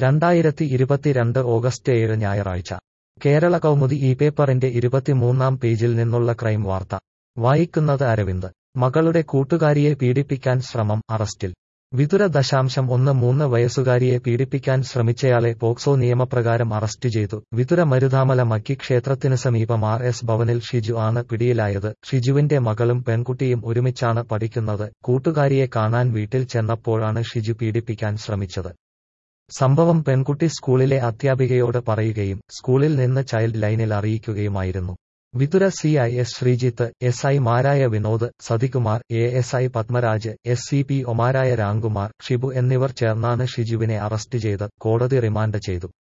രണ്ടായിരത്തി ഇരുപത്തിരണ്ട് ഓഗസ്റ്റ് ഏഴ് ഞായറാഴ്ച കേരള കൗമുദി ഈ പേപ്പറിന്റെ ഇരുപത്തിമൂന്നാം പേജിൽ നിന്നുള്ള ക്രൈം വാർത്ത വായിക്കുന്നത് അരവിന്ദ് മകളുടെ കൂട്ടുകാരിയെ പീഡിപ്പിക്കാൻ ശ്രമം അറസ്റ്റിൽ വിതുര ദശാംശം ഒന്ന് മൂന്ന് വയസ്സുകാരിയെ പീഡിപ്പിക്കാൻ ശ്രമിച്ചയാളെ പോക്സോ നിയമപ്രകാരം അറസ്റ്റ് ചെയ്തു വിതുര മരുതാമല മക്കി ക്ഷേത്രത്തിന് സമീപം ആർ എസ് ഭവനിൽ ഷിജു ആണ് പിടിയിലായത് ഷിജുവിന്റെ മകളും പെൺകുട്ടിയും ഒരുമിച്ചാണ് പഠിക്കുന്നത് കൂട്ടുകാരിയെ കാണാൻ വീട്ടിൽ ചെന്നപ്പോഴാണ് ഷിജു പീഡിപ്പിക്കാൻ ശ്രമിച്ചത് സംഭവം പെൺകുട്ടി സ്കൂളിലെ അധ്യാപികയോട് പറയുകയും സ്കൂളിൽ നിന്ന് ചൈൽഡ് ലൈനിൽ അറിയിക്കുകയുമായിരുന്നു Vithura C I S Sreejith S I മാരായ Vinod Sathikumar A S I Padmaraj S C P ഒമാരായ രാംകുമാർ ഷിബു എന്നിവർ ചേർന്നാണ് ഷിജുവിനെ അറസ്റ്റ് ചെയ്ത് കോടതി റിമാൻഡ് ചെയ്തു